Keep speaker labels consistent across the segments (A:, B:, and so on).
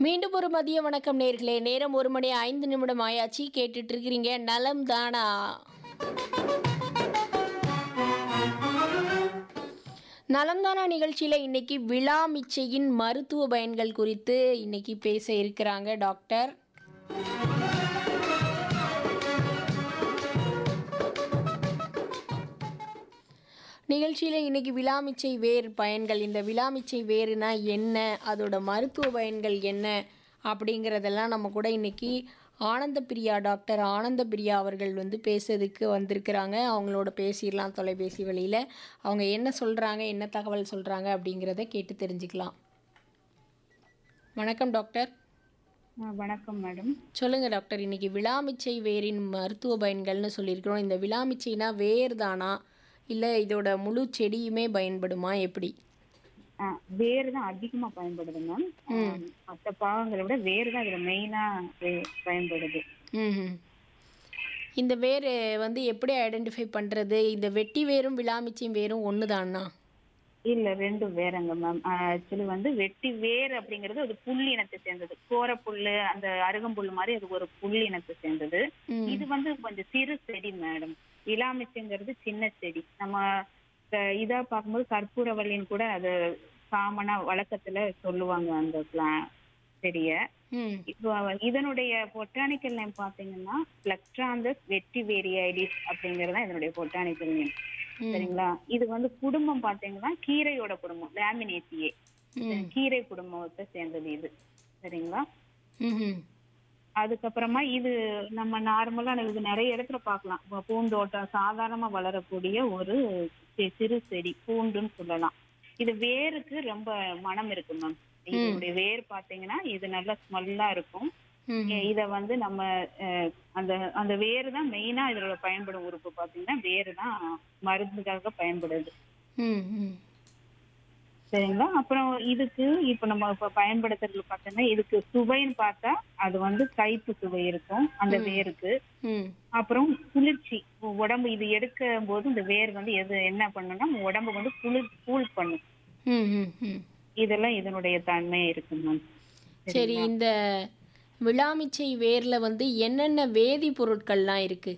A: மீண்டும் ஒரு மதிய வணக்கம் நேர்களே நேரம் ஒரு மணி ஐந்து நிமிடம் ஆயாச்சு கேட்டுட்டு இருக்கிறீங்க நலம் தானா நலம்தானா நிகழ்ச்சியில் இன்னைக்கு விழாமிச்சையின் மருத்துவ பயன்கள் குறித்து இன்னைக்கு பேச இருக்கிறாங்க டாக்டர் நிகழ்ச்சியில் இன்னைக்கு விழாமிச்சை வேர் பயன்கள் இந்த விழாமிச்சை வேறுனா என்ன அதோட மருத்துவ பயன்கள் என்ன அப்படிங்கிறதெல்லாம் நம்ம கூட இன்னைக்கு ஆனந்த பிரியா டாக்டர் ஆனந்த பிரியா அவர்கள் வந்து பேசுறதுக்கு வந்திருக்கிறாங்க அவங்களோட பேசிடலாம் தொலைபேசி வழியில் அவங்க என்ன சொல்கிறாங்க என்ன தகவல் சொல்கிறாங்க அப்படிங்கிறத கேட்டு தெரிஞ்சுக்கலாம் வணக்கம் டாக்டர்
B: ஆ, வணக்கம் மேடம்
A: சொல்லுங்க டாக்டர் இன்னைக்கு விழாமிச்சை வேரின் மருத்துவ பயன்கள்னு சொல்லியிருக்கிறோம் இந்த விழாமிச்சைனா வேர் தானா இல்லை இதோட முழு செடியுமே பயன்படுமா எப்படி
B: ஆ, வேர் தான் அதிகமா பயன்படுது மேம் மற்ற பாகங்களை விட வேர் தான் இதுல மெயினா பயன்படுது
A: ம் இந்த வேர் வந்து எப்படி ஐடென்டிஃபை பண்ணுறது இந்த வெட்டி வேரும் விழாமிச்சையும் வேரும் ஒன்று தானா
B: இல்ல ரெண்டும் வேறங்க மேம் ஆக்சுவலி வந்து வெட்டி வேர் அப்படிங்கிறது அது புல் இனத்தை சேர்ந்தது கோர புல்லு அந்த அருகம்புல் மாதிரி அது ஒரு புல் இனத்தை சேர்ந்தது
A: ம்.
B: இது வந்து கொஞ்சம் சிறு செடி மேடம் இலாமிச்சைங்கிறது சின்ன செடி நம்ம அஹ், இதா பார்க்கும்போது கற்பூரவல்லின்னு கூட அது காமனா வழக்கத்துல சொல்லுவாங்க அந்த plant செடிய
A: ம்
B: இப்போ இதனுடைய பொட்டானிக்கல் நேம் பாத்தீங்கன்னா பிளக்ட்ராந்தஸ் வெட்டிவேரியாய்டிஸ் அப்படிங்கிறது தான் இதனுடைய பொட்டானிக்கல் நேம்
A: ம்.
B: சரிங்களா இது வந்து குடும்பம் பாத்தீங்கன்னா கீரையோட குடும்பம் லேமினேசியே
A: ம்
B: கீரை குடும்பத்தை சேர்ந்தது இது சரிங்களா
A: ம்ஹும்.
B: அதுக்கப்புறமா இது நம்ம நார்மலா இது நிறைய இடத்துல பார்க்கலாம் இப்போ பூந்தோட்டம் சாதாரணமா வளரக்கூடிய ஒரு சி- சிறு செடி பூண்டுன்னு சொல்லலாம் இது வேருக்கு ரொம்ப மனம் இருக்கு மேம் இதனுடைய வேர் பாத்தீங்கன்னா இது நல்ல ஸ்மெல்லா இருக்கும்
A: ம்
B: இ- இத வந்து நம்ம அஹ், அந்த அந்த வேர் தான் மெயினா இதோட பயன்படும் உறுப்பு பாத்தீங்கன்னா வேர் தான் மருந்துக்காக பயன்படுது
A: ம் ம்
B: சரிங்களா அப்புறம் இதுக்கு இப்ப நம்ம இப்ப பயன்படுத்துறது பாத்தீங்கன்னா இதுக்கு சுவைன்னு பார்த்தா அது வந்து கைப்பு சுவை இருக்கும் அந்த வேருக்கு
A: ம்
B: அப்புறம் குளிர்ச்சி உ- உடம்பு இது எடுக்கும் போது இந்த வேர் வந்து எது என்ன பண்ணுன்னா உடம்பு வந்து குளிர் கூல் பண்ணும்
A: ம் ம் ம்
B: இதெல்லாம் இதனுடைய தன்மை இருக்கு மேம்
A: சரி இந்த விழாமிச்சை வேரில் வந்து என்னென்ன வேதிப்பொருட்கள்லாம் இருக்குது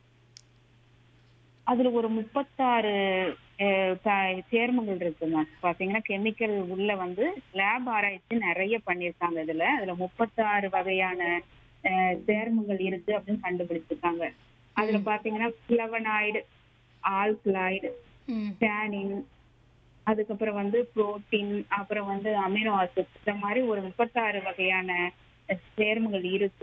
B: அதுல ஒரு முப்பத்தாறு அஹ், த- சேர்மங்கள் இருக்கு மேம் பாத்தீங்கன்னா கெமிக்கல் உள்ள வந்து லேப் ஆராய்ச்சி நிறைய பண்ணியிருக்காங்க இதுல அதுல முப்பத்தாறு வகையான அஹ், சேர்மங்கள் இருக்கு அப்படின்னு கண்டுபிடிச்சிருக்காங்க அதுல பாத்தீங்கன்னா பிளவனாய்டு ஆல்கலாய்டு
A: ம்
B: டேனின் அதுக்கப்புறம் வந்து புரோட்டீன் அப்புறம் வந்து அமினோ ஆசிட் இந்த மாதிரி ஒரு முப்பத்தாறு வகையான சேர்மங்கள் இருக்கு